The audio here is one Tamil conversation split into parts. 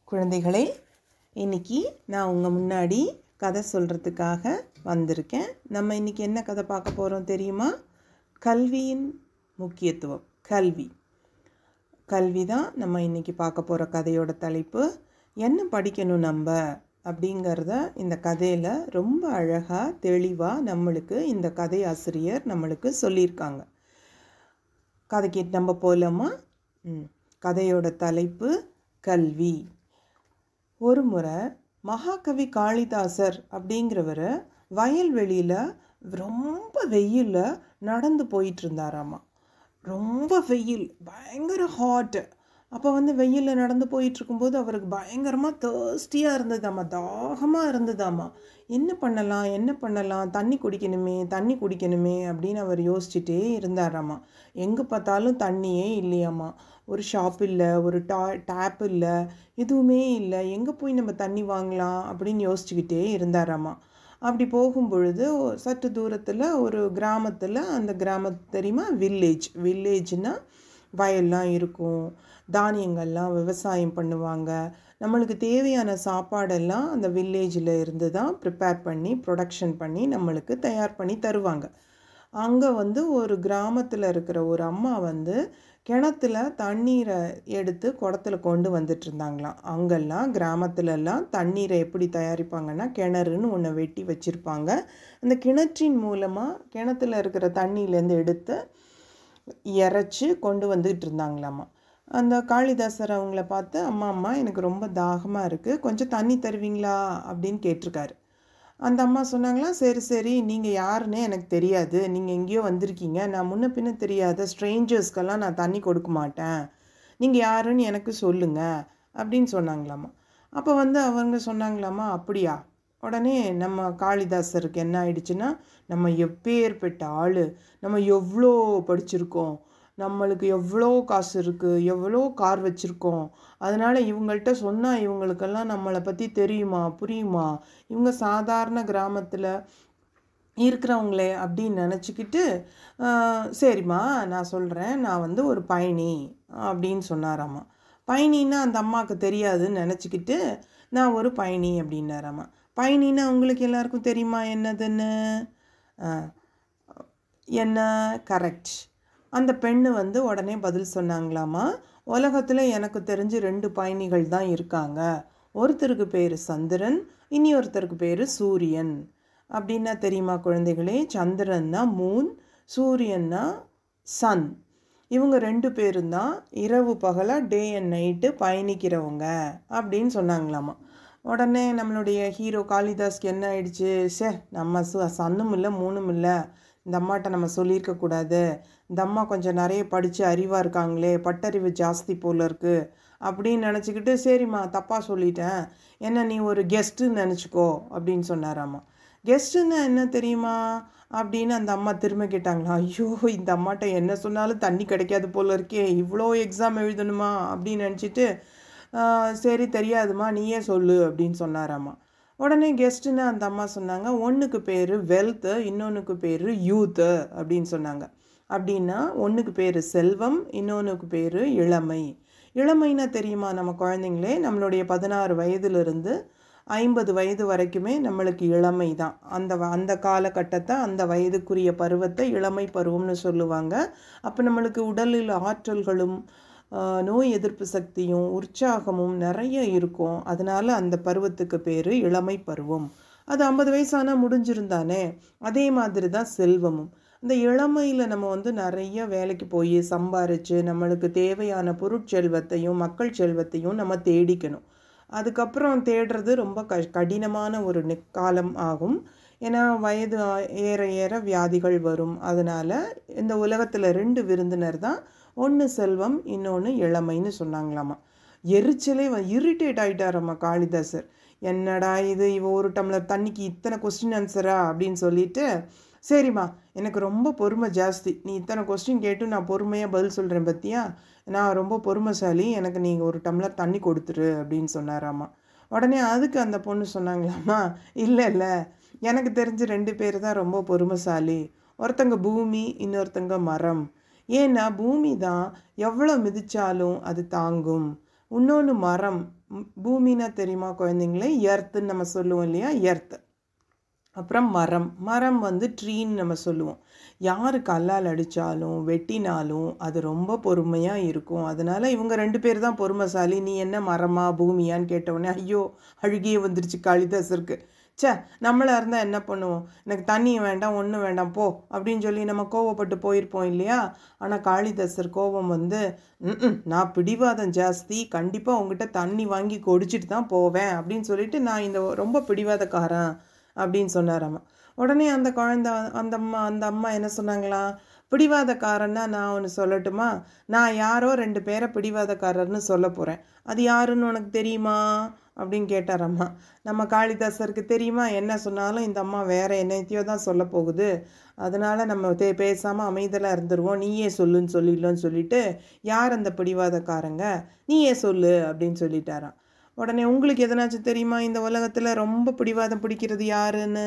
குழந்தைகளே இன்னைக்கு நான் உங்கள் முன்னாடி கதை சொல்கிறதுக்காக வந்திருக்கேன் நம்ம இன்னைக்கு என்ன கதை பார்க்க போகிறோம் தெரியுமா கல்வியின் முக்கியத்துவம் கல்வி கல்வி தான் நம்ம இன்னைக்கு பார்க்க போகிற கதையோட தலைப்பு என்ன படிக்கணும் நம்ம அப்படிங்கிறத இந்த கதையில் ரொம்ப அழகாக தெளிவாக நம்மளுக்கு இந்த கதை ஆசிரியர் நம்மளுக்கு சொல்லியிருக்காங்க கதைக்கு நம்ம போகலாமா ம் கதையோட தலைப்பு கல்வி ஒரு முறை மகாகவி காளிதாசர் அப்படிங்கிறவர் வயல்வெளியில் ரொம்ப வெயிலில் நடந்து போயிட்டு இருந்தாராமா ரொம்ப வெயில் பயங்கர ஹாட் அப்போ வந்து வெயிலில் நடந்து போயிட்டு இருக்கும்போது அவருக்கு பயங்கரமாக தேர்ஸ்டியாக இருந்ததாம்மா தாகமாக இருந்ததாம்மா என்ன பண்ணலாம் என்ன பண்ணலாம் தண்ணி குடிக்கணுமே தண்ணி குடிக்கணுமே அப்படின்னு அவர் யோசிச்சுட்டே இருந்தாராம்மா எங்கே பார்த்தாலும் தண்ணியே இல்லையாம்மா ஒரு ஷாப் இல்லை ஒரு டா டேப் இல்லை எதுவுமே இல்லை எங்கே போய் நம்ம தண்ணி வாங்கலாம் அப்படின்னு யோசிச்சுக்கிட்டே இருந்தாராம்மா அப்படி போகும் பொழுது சற்று தூரத்தில் ஒரு கிராமத்தில் அந்த கிராமத்து தெரியுமா வில்லேஜ் வில்லேஜ்னால் வயல்லாம் இருக்கும் தானியங்கள்லாம் விவசாயம் பண்ணுவாங்க நம்மளுக்கு தேவையான சாப்பாடெல்லாம் அந்த வில்லேஜில் இருந்து தான் ப்ரிப்பேர் பண்ணி ப்ரொடக்ஷன் பண்ணி நம்மளுக்கு தயார் பண்ணி தருவாங்க அங்கே வந்து ஒரு கிராமத்தில் இருக்கிற ஒரு அம்மா வந்து கிணத்துல தண்ணீரை எடுத்து குடத்துல கொண்டு வந்துட்டு இருந்தாங்களாம் அங்கெல்லாம் கிராமத்துலலாம் தண்ணீரை எப்படி தயாரிப்பாங்கன்னா கிணறுன்னு ஒன்று வெட்டி வச்சுருப்பாங்க அந்த கிணற்றின் மூலமாக கிணத்துல இருக்கிற தண்ணியிலேருந்து எடுத்து இறைச்சி கொண்டு வந்துட்டு இருந்தாங்களாம்மா அந்த காளிதாசர் அவங்கள பார்த்து அம்மா அம்மா எனக்கு ரொம்ப தாகமாக இருக்குது கொஞ்சம் தண்ணி தருவீங்களா அப்படின்னு கேட்டிருக்காரு அந்த அம்மா சொன்னாங்களா சரி சரி நீங்கள் யாருன்னு எனக்கு தெரியாது நீங்கள் எங்கேயோ வந்திருக்கீங்க நான் முன்ன பின்ன தெரியாத ஸ்ட்ரேஞ்சர்ஸ்க்கெல்லாம் நான் தண்ணி கொடுக்க மாட்டேன் நீங்கள் யாருன்னு எனக்கு சொல்லுங்கள் அப்படின்னு சொன்னாங்களாம்மா அப்போ வந்து அவங்க சொன்னாங்களாம்மா அப்படியா உடனே நம்ம காளிதாசருக்கு என்ன ஆயிடுச்சுன்னா நம்ம எப்பேற்பட்ட ஆள் நம்ம எவ்வளோ படிச்சிருக்கோம் நம்மளுக்கு எவ்வளோ காசு இருக்குது எவ்வளோ கார் வச்சுருக்கோம் அதனால் இவங்கள்ட்ட சொன்னால் இவங்களுக்கெல்லாம் நம்மளை பற்றி தெரியுமா புரியுமா இவங்க சாதாரண கிராமத்தில் இருக்கிறவங்களே அப்படின்னு நினச்சிக்கிட்டு சரிம்மா நான் சொல்கிறேன் நான் வந்து ஒரு பயணி அப்படின்னு சொன்னாராம்மா பயணின்னா அந்த அம்மாவுக்கு தெரியாதுன்னு நினச்சிக்கிட்டு நான் ஒரு பயணி அப்படின்னாராம்மா பயணின்னா உங்களுக்கு எல்லாருக்கும் தெரியுமா என்னதுன்னு என்ன கரெக்ட் அந்த பெண்ணு வந்து உடனே பதில் சொன்னாங்களாமா உலகத்தில் எனக்கு தெரிஞ்சு ரெண்டு பயணிகள் தான் இருக்காங்க ஒருத்தருக்கு பேர் சந்திரன் இனி ஒருத்தருக்கு பேர் சூரியன் அப்படின்னா தெரியுமா குழந்தைகளே சந்திரன்னா மூன் சூரியன்னா சன் இவங்க ரெண்டு பேரும் தான் இரவு பகலாக டே அண்ட் நைட்டு பயணிக்கிறவங்க அப்படின்னு சொன்னாங்களாமா உடனே நம்மளுடைய ஹீரோ காளிதாஸ்க்கு என்ன ஆயிடுச்சு சே நம்ம சு சன்னும் இல்லை மூணும் இல்லை இந்த அம்மாட்ட நம்ம சொல்லியிருக்கக்கூடாது இந்த அம்மா கொஞ்சம் நிறைய படித்து அறிவாக இருக்காங்களே பட்டறிவு ஜாஸ்தி போல் இருக்குது அப்படின்னு நினச்சிக்கிட்டு சரிம்மா தப்பாக சொல்லிட்டேன் என்ன நீ ஒரு கெஸ்ட்டுன்னு நினச்சிக்கோ அப்படின்னு சொன்னாராம்மா கெஸ்ட்டுன்னா என்ன தெரியுமா அப்படின்னு அந்த அம்மா திரும்ப கேட்டாங்களா ஐயோ இந்த அம்மாட்ட என்ன சொன்னாலும் தண்ணி கிடைக்காது போல இருக்கே இவ்வளோ எக்ஸாம் எழுதணுமா அப்படின்னு நினச்சிட்டு சரி தெரியாதுமா நீயே சொல்லு அப்படின்னு சொன்னாராம்மா உடனே கெஸ்ட்டுன்னு அந்த அம்மா சொன்னாங்க ஒன்றுக்கு பேர் வெல்த்து இன்னொன்றுக்கு பேர் யூத்து அப்படின்னு சொன்னாங்க அப்படின்னா ஒன்றுக்கு பேர் செல்வம் இன்னொன்றுக்கு பேர் இளமை இளமைனா தெரியுமா நம்ம குழந்தைங்களே நம்மளுடைய பதினாறு வயதுலேருந்து ஐம்பது வயது வரைக்குமே நம்மளுக்கு இளமை தான் அந்த அந்த காலகட்டத்தை அந்த வயதுக்குரிய பருவத்தை இளமை பருவம்னு சொல்லுவாங்க அப்போ நம்மளுக்கு உடலில் ஆற்றல்களும் நோய் எதிர்ப்பு சக்தியும் உற்சாகமும் நிறைய இருக்கும் அதனால் அந்த பருவத்துக்கு பேர் இளமை பருவம் அது ஐம்பது வயசானால் முடிஞ்சிருந்தானே அதே மாதிரி தான் செல்வமும் அந்த இளமையில் நம்ம வந்து நிறைய வேலைக்கு போய் சம்பாரித்து நம்மளுக்கு தேவையான பொருட்செல்வத்தையும் மக்கள் செல்வத்தையும் நம்ம தேடிக்கணும் அதுக்கப்புறம் தேடுறது ரொம்ப க கடினமான ஒரு காலம் ஆகும் ஏன்னா வயது ஏற ஏற வியாதிகள் வரும் அதனால் இந்த உலகத்தில் ரெண்டு விருந்தினர் தான் ஒன்று செல்வம் இன்னொன்று இளமைன்னு சொன்னாங்களாமா எரிச்சலே இரிட்டேட் ஆகிட்டாரம்மா காளிதாசர் என்னடா இது இவ ஒரு டம்ளர் தண்ணிக்கு இத்தனை கொஸ்டின் ஆன்சரா அப்படின்னு சொல்லிட்டு சரிம்மா எனக்கு ரொம்ப பொறுமை ஜாஸ்தி நீ இத்தனை கொஸ்டின் கேட்டு நான் பொறுமையாக பதில் சொல்கிறேன் பற்றியா நான் ரொம்ப பொறுமைசாலி எனக்கு நீங்கள் ஒரு டம்ளர் தண்ணி கொடுத்துரு அப்படின்னு சொன்னாராம்மா உடனே அதுக்கு அந்த பொண்ணு சொன்னாங்களாம்மா இல்லை இல்லை எனக்கு தெரிஞ்சு ரெண்டு பேர் தான் ரொம்ப பொறுமைசாலி ஒருத்தங்க பூமி இன்னொருத்தங்க மரம் ஏன்னா பூமி தான் எவ்வளோ மிதிச்சாலும் அது தாங்கும் இன்னொன்று மரம் ம், பூமினா தெரியுமா குழந்தைங்களே எர்த்துன்னு நம்ம சொல்லுவோம் இல்லையா எர்த்து அப்புறம் மரம் மரம் வந்து ட்ரீன்னு நம்ம சொல்லுவோம் யார் கல்லால் அடித்தாலும் வெட்டினாலும் அது ரொம்ப பொறுமையாக இருக்கும் அதனால் இவங்க ரெண்டு பேர் தான் பொறுமைசாலி நீ என்ன மரமா பூமியான்னு கேட்டவுடனே ஐயோ அழுகியே வந்துருச்சு காளிதாசருக்கு ச்சே நம்மளா இருந்தால் என்ன பண்ணுவோம் எனக்கு தண்ணி வேண்டாம் ஒன்றும் வேண்டாம் போ அப்படின்னு சொல்லி நம்ம கோவப்பட்டு போயிருப்போம் இல்லையா ஆனால் காளிதாசர் கோபம் வந்து "ம்ம், நான் பிடிவாதம் ஜாஸ்தி கண்டிப்பாக உங்ககிட்ட தண்ணி வாங்கி குடிச்சிட்டு தான் போவேன் அப்படின்னு சொல்லிட்டு நான் இந்த ரொம்ப பிடிவாதக்காரன் அப்படின்னு சொன்னாராமா உடனே அந்த குழந்தை அந்த அம்மா அந்த அம்மா என்ன சொன்னாங்களாம் பிடிவாதக்காரன்னா நான் ஒன்று சொல்லட்டுமா நான் யாரோ ரெண்டு பேரை பிடிவாதக்காரர்னு சொல்ல போகிறேன் அது யாருன்னு உனக்கு தெரியுமா அப்படின்னு கேட்டாரம்மா நம்ம காளிதாசருக்கு தெரியுமா என்ன சொன்னாலும் இந்த அம்மா வேற என்னத்தையோ தான் சொல்ல போகுது அதனால நம்ம தே பேசாமல் அமைதலாக இருந்துருவோம் நீயே சொல்லுன்னு சொல்லிடலன்னு சொல்லிட்டு யார் அந்த பிடிவாதக்காரங்க நீயே சொல்லு அப்படின்னு சொல்லிட்டாராம் உடனே உங்களுக்கு எதனாச்சும் தெரியுமா இந்த உலகத்தில் ரொம்ப பிடிவாதம் பிடிக்கிறது யாருன்னு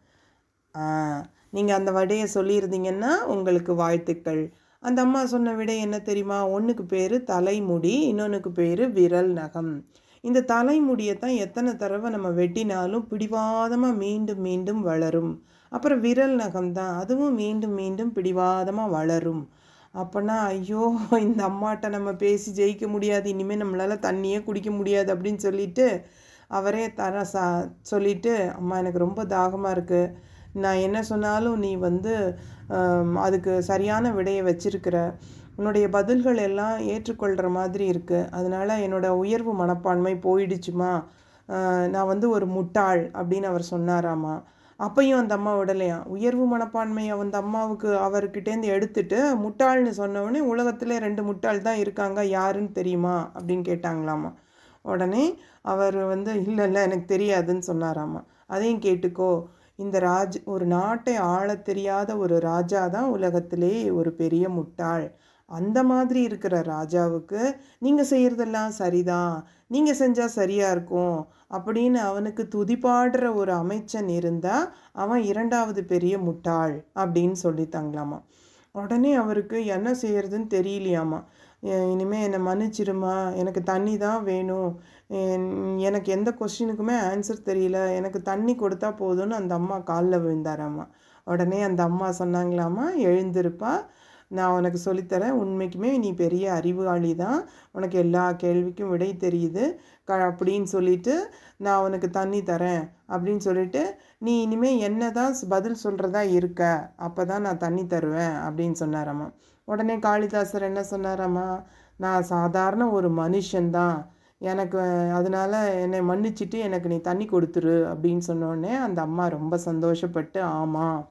ஆ நீங்கள் அந்த விடையை சொல்லியிருந்தீங்கன்னா உங்களுக்கு வாழ்த்துக்கள் அந்த அம்மா சொன்ன விடை என்ன தெரியுமா ஒன்றுக்கு பேர் தலைமுடி இன்னொன்றுக்கு பேர் விரல் நகம் இந்த தலைமுடியை தான் எத்தனை தடவை நம்ம வெட்டினாலும் பிடிவாதமாக மீண்டும் மீண்டும் வளரும் அப்புறம் விரல் நகம் தான் அதுவும் மீண்டும் மீண்டும் பிடிவாதமாக வளரும் அப்போனா ஐயோ இந்த அம்மாட்ட நம்ம பேசி ஜெயிக்க முடியாது இனிமேல் நம்மளால் தண்ணியே குடிக்க முடியாது அப்படின்னு சொல்லிட்டு அவரே தர சா சொல்லிட்டு அம்மா எனக்கு ரொம்ப தாகமாக இருக்குது நான் என்ன சொன்னாலும் நீ வந்து ஆம், அதுக்கு சரியான விடையை வச்சிருக்கிற உன்னுடைய பதில்கள் எல்லாம் ஏற்றுக்கொள்கிற மாதிரி இருக்குது அதனால் என்னோட உயர்வு மனப்பான்மை போயிடுச்சுமா ஆஹ், நான் வந்து ஒரு முட்டாள் அப்படின்னு அவர் சொன்னாராமா அப்பையும் அந்த அம்மா விடலையாம் உயர்வு மனப்பான்மை அந்த அம்மாவுக்கு அவர்கிட்டேருந்து எடுத்துட்டு முட்டாள்னு சொன்ன உடனே உலகத்திலே ரெண்டு முட்டாள் தான் இருக்காங்க யாருன்னு தெரியுமா அப்படின்னு கேட்டாங்களாமா உடனே அவர் வந்து இல்லை இல்லை எனக்கு தெரியாதுன்னு சொன்னாராமா அதையும் கேட்டுக்கோ இந்த ராஜ் ஒரு நாட்டை ஆளத் தெரியாத ஒரு ராஜா தான் உலகத்திலே ஒரு பெரிய முட்டாள் அந்த மாதிரி இருக்கிற ராஜாவுக்கு நீங்கள் செய்கிறதெல்லாம் சரிதான் நீங்கள் செஞ்சால் சரியாக இருக்கும் அப்படின்னு அவனுக்கு துதிபாடுற ஒரு அமைச்சன் இருந்தால் அவன் இரண்டாவது பெரிய முட்டாள் அப்படின்னு சொல்லித்தாங்களாமா உடனே அவருக்கு என்ன செய்யறதுன்னு தெரியலையாமா எ- இனிமே என்னை மன்னிச்சிருமா எனக்கு தண்ணி தான் வேணும் என்- எனக்கு எந்த கொஸ்டினுக்குமே ஆன்சர் தெரியல எனக்கு தண்ணி கொடுத்தா போதும்னு அந்த அம்மா காலில் விழுந்தாராம்மா உடனே அந்த அம்மா சொன்னாங்களாமா எழுந்திருப்பா நான் உனக்கு சொல்லித்தரேன் உண்மைக்குமே நீ பெரிய அறிவாளி தான் உனக்கு எல்லா கேள்விக்கும் விடை தெரியுது க அப்படின்னு சொல்லிட்டு நான் உனக்கு தண்ணி தரேன் அப்படின்னு சொல்லிட்டு நீ இனிமே என்ன தான் பதில் சொல்கிறதா இருக்க அப்போ தான் நான் தண்ணி தருவேன் அப்படின்னு சொன்னாராம்மா உடனே காளிதாசர் என்ன சொன்னாராம்மா நான் சாதாரண ஒரு மனுஷன்தான் எனக்கு அதனால என்னை மன்னிச்சிட்டு எனக்கு நீ தண்ணி கொடுத்துரு அப்படின்னு சொன்ன உடனே அந்த அம்மா ரொம்ப சந்தோஷப்பட்டு ஆமாம்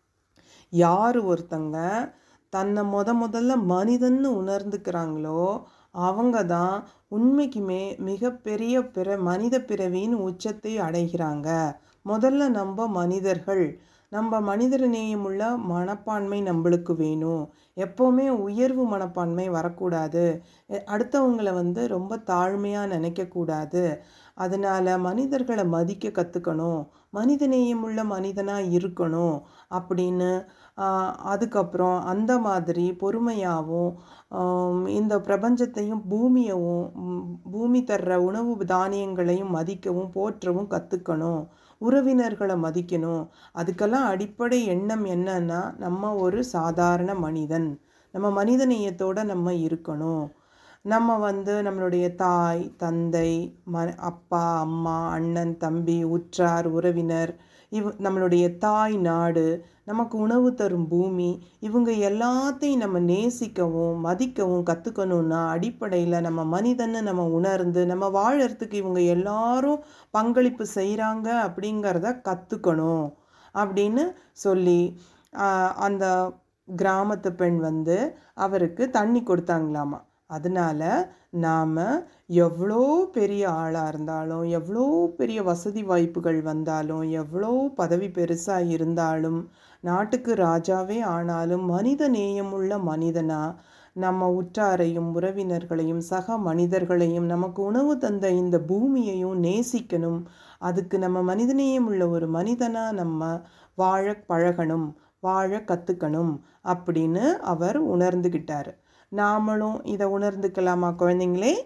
யார் ஒருத்தங்க தன்னை முத முதல்ல மனிதன்னு உணர்ந்துக்கிறாங்களோ அவங்க தான் உண்மைக்குமே மிகப்பெரிய பிற மனித பிறவியின் உச்சத்தை அடைகிறாங்க முதல்ல நம்ம மனிதர்கள் நம்ம மனிதர் நேயமுள்ள மனப்பான்மை நம்மளுக்கு வேணும் எப்போவுமே உயர்வு மனப்பான்மை வரக்கூடாது எ- அடுத்தவங்களை வந்து ரொம்ப தாழ்மையாக நினைக்கக்கூடாது அதனால மனிதர்களை மதிக்க கற்றுக்கணும் மனிதநேயமுள்ள மனிதனாக இருக்கணும் அப்படின்னு ஆஹ், அதுக்கப்புறம் அந்த மாதிரி பொறுமையாகவும் ஆம், இந்த பிரபஞ்சத்தையும் பூமியவும் ம், பூமி தர்ற உணவு தானியங்களையும் மதிக்கவும் போற்றவும் கற்றுக்கணும் உறவினர்களை மதிக்கணும் அதுக்கெல்லாம் அடிப்படை எண்ணம் என்னன்னா நம்ம ஒரு சாதாரண மனிதன் நம்ம மனிதநேயத்தோட நம்ம இருக்கணும் நம்ம வந்து நம்மளுடைய தாய் தந்தை ம அப்பா அம்மா அண்ணன் தம்பி உற்றார் உறவினர் இவ் நம்மளுடைய தாய் நாடு நமக்கு உணவு தரும் பூமி இவங்க எல்லாத்தையும் நம்ம நேசிக்கவும் மதிக்கவும் கற்றுக்கணும்னா அடிப்படையில் நம்ம மனிதன்னு நம்ம உணர்ந்து நம்ம வாழறதுக்கு இவங்க எல்லாரும் பங்களிப்பு செய்கிறாங்க அப்படிங்கிறத கற்றுக்கணும் அப்படின்னு சொல்லி ஆஹ், அந்த கிராமத்து பெண் வந்து அவருக்கு தண்ணி கொடுத்தாங்களாமா அதனால நாம் எவ்வளோ பெரிய ஆளாக இருந்தாலும் எவ்வளோ பெரிய வசதி வாய்ப்புகள் வந்தாலும் எவ்வளோ பதவி பெருசாக இருந்தாலும் நாட்டுக்கு ராஜாவே ஆனாலும் மனித நேயமுள்ள மனிதனா நம்ம உற்றாரையும் உறவினர்களையும் சக மனிதர்களையும் நமக்கு உணவு தந்த இந்த பூமியையும் நேசிக்கணும் அதுக்கு நம்ம மனிதநேயம் உள்ள ஒரு மனிதனா நம்ம வாழ பழகணும் வாழ கற்றுக்கணும் அப்படின்னு அவர் உணர்ந்துக்கிட்டார் நாமளும் இதை உணர்ந்துக்கலாமா குழந்தைங்களே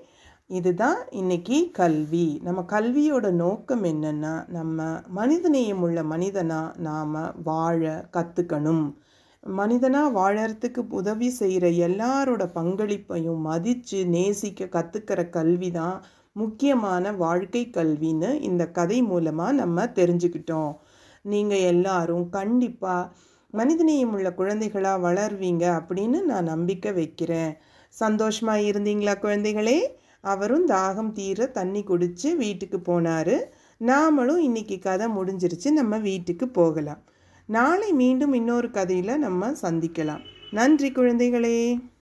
இதுதான் இன்னைக்கு கல்வி நம்ம கல்வியோட நோக்கம் என்னன்னா நம்ம மனிதநேயம் உள்ள மனிதனாக நாம் வாழ கற்றுக்கணும் மனிதனாக வாழறதுக்கு உதவி செய்கிற எல்லாரோட பங்களிப்பையும் மதித்து நேசிக்க கற்றுக்கிற கல்வி தான் முக்கியமான வாழ்க்கை கல்வின்னு இந்த கதை மூலமாக நம்ம தெரிஞ்சுக்கிட்டோம் நீங்கள் எல்லாரும் கண்டிப்பாக மனிதநேயம் உள்ள குழந்தைகளாக வளர்வீங்க அப்படின்னு நான் நம்பிக்கை வைக்கிறேன் சந்தோஷமாக இருந்தீங்களா குழந்தைகளே அவரும் தாகம் தீர தண்ணி குடித்து வீட்டுக்கு போனார் நாமளும் இன்னைக்கு கதை முடிஞ்சிருச்சு நம்ம வீட்டுக்கு போகலாம் நாளை மீண்டும் இன்னொரு கதையில் நம்ம சந்திக்கலாம் நன்றி குழந்தைகளே